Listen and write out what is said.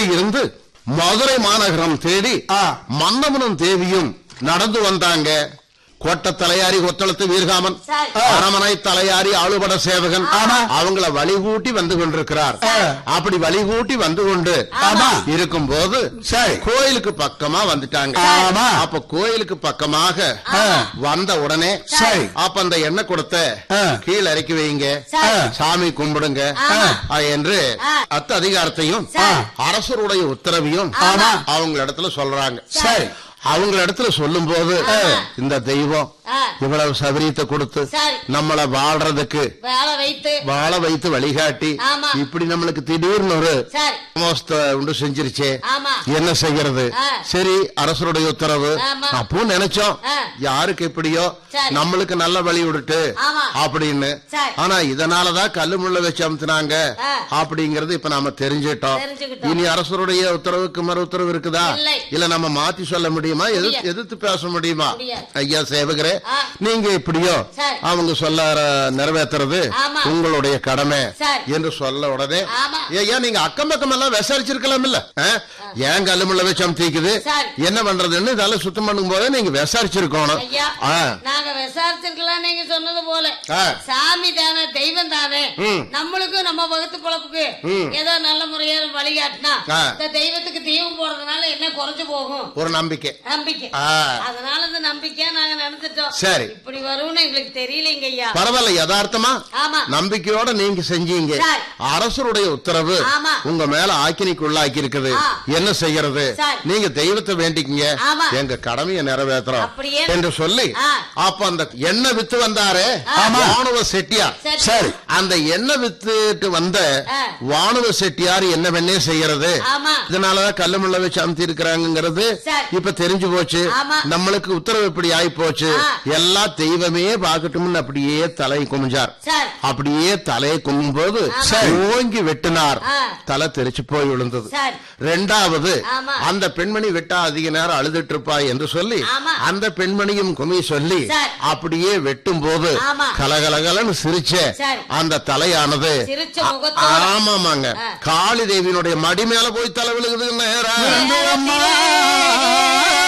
அங்கே இருந்து மதுரை மாநகரம் தேடி ஆ. மன்னவனும் தேவியும் நடந்து வந்தாங்க கோட்ட தலையாரி கொத்தளத்து வீர்காமன் சரி. அரமனை தலையாரி ஆளுபட சேவகன் ஆமா. அவங்கள வழிகூட்டி வந்து கொண்டிருக்கிறார் ஆ. அப்படி வழிகூட்டி வந்து கொண்டு ஆமா. இருக்கும் போது சரி. கோயிலுக்கு பக்கமா வந்துட்டாங்க ஆமா. அப்ப கோயிலுக்கு பக்கமாக ஆ. வந்த உடனே சரி. அப்ப அந்த எண்ணெய் கொடுத்த ஆ. கீழே இறக்கி வைங்க சரி. சாமி கும்பிடுங்க ஆமா. ஆ, என்று ஆ. அத்த அதிகாரத்தையும் சரி. அரசருடைய உத்தரவையும் ஆமா. அவங்க இடத்துல சொல்றாங்க சரி. அவங்க இடத்துல சொல்லும் போது ஆமா. இந்த தெய்வம் ஆ. இவ்வளவு சபரியத்தை கொடுத்து சரி. நம்மள வாழ்றதுக்கு வேலை வைத்து வாழ வைத்து வழிகாட்டி ஆமா. இப்படி நம்மளுக்கு திடீர்னு ஒரு சரி மோஸ்த உண்டு செஞ்சிருச்சே ஆமா என்ன செய்யறது ஆ. சரி அரசருடைய உத்தரவு ஆமா. அப்போ நினைச்சோம் ஆ. யாருக்கு எப்படியோ சரி. நம்மளுக்கு நல்ல வழி விடுட்டு ஆமா. அப்படின்னு சரி. ஆனா இதனாலதான் கல்லு முள்ள வச்சு அமுத்துனாங்க ஆ. அப்படிங்கறது இப்ப நாம தெரிஞ்சிட்டோம் தெரிஞ்சுக்கிட்டோம். இனி அரசருடைய உத்தரவுக்கு மறு உத்தரவு இருக்குதா இல்லை. இல்ல நம்ம மாத்தி சொல்ல முடியுமா எதிர்த்து- முடியாது. எதிர்த்து பேச முடியுமா முடியாது. ஐயா சேவகரே ஆ. நீங்க இப்படியோ சரி. அவங்க சொல்ல அஹ், நிறைவேத்துறது ஆமா. உங்களுடைய கடமை சரி. என்று சொல்ல உடனே ஆமா. ஐயா நீங்க அக்கம் பக்கம் எல்லாம் விசாரிச்சிருக்கலாம் இல்ல ஏன் கல்லுமுள்ள வச்சு அமுத்திக்குது சரி. என்ன பண்றதுன்னு இதெல்லாம் சுத்தம் பண்ணும் போதே நீங்க விசாரிச்சிருக்கணும் ஐயா ஆ. நாங்க விசாரிச்சிருக்கலாம் நீங்க சொன்னது போல ஆ. சாமி தானே தெய்வம் தானே ம். நம்மளுக்கும் நம்ம வகுத்து பொழப்புக்கு ம். ஏதோ நல்ல முறையா வழிகாட்டினா ஆ. இந்த தெய்வத்துக்கு தீபம் போடுறதுனால என்ன குறைஞ்சு போகும் ஒரு நம்பிக்கை நம்பிக்கை ஆ. அதனால இந்த நம்பிக்கையா நாங்க நினைச்சிட்டோம் சரி. இப்படி வரும்னு எங்களுக்கு தெரியலங்க ஐயா பரவாயில்ல யதார்த்தமா ஆமா நம்பிக்கையோட நீங்க செஞ்சீங்க சரி. அரசருடைய உத்தரவு ஆமா. உங்க மேல ஆக்கினிக்குள்ளாக்கி இருக்குது ஆ. என்ன செய்யறது சரி. நீங்க தெய்வத்தை வேண்டிக்கங்க ஆமா. எங்க கடமையை நிறைவேற்றுறோம் அப்படியே. என்று சொல்லி ஆ. அப்ப அந்த எண்ணெய் வித்து வந்தாரே ஆமா. வானுவ செட்டியார் சரி. சரி அந்த எண்ணெய் வித்துட்டு வந்த ஆ. வானுவ செட்டியார் என்ன வெண்ணே செய்யறது ஆமா இதனாலதான் கல்லுமுள்ள வச்சு அமுத்தி இருக்கிறாங்கிறது சரி. இப்ப தெரிஞ்சு போச்சு ஆமா. நம்மளுக்கு உத்தரவு இப்படி ஆயி போச்சு ஆ. எல்லா தெய்வமே பார்க்கட்டும்னு அப்படியே தலை குமிஞ்சார் சரி அப்படியே தலையை கும்பும் போது ஆமா. ஓங்கி வெட்டினார் ஆ. தலை தெரிச்சு போய் விழுந்தது சரி ரெண்டாவது ஆமா. அந்த பெண்மணி விட்டா அதிக நேரம் அழுதுட்டு இருப்பா என்று சொல்லி ஆமா. அந்த பெண்மணியும் குமி சொல்லி சரி. அப்படியே வெட்டும் போது ஆமா. கலகலகலன்னு சிரிச்ச சரி. அந்த தலையானது சிரிச்ச ஆ- முகத்தோட. ஆமாமாங்க ஆ. காளி தேவியினுடைய மடி மேல போய் தலை விழுகுது நேரா அம்மா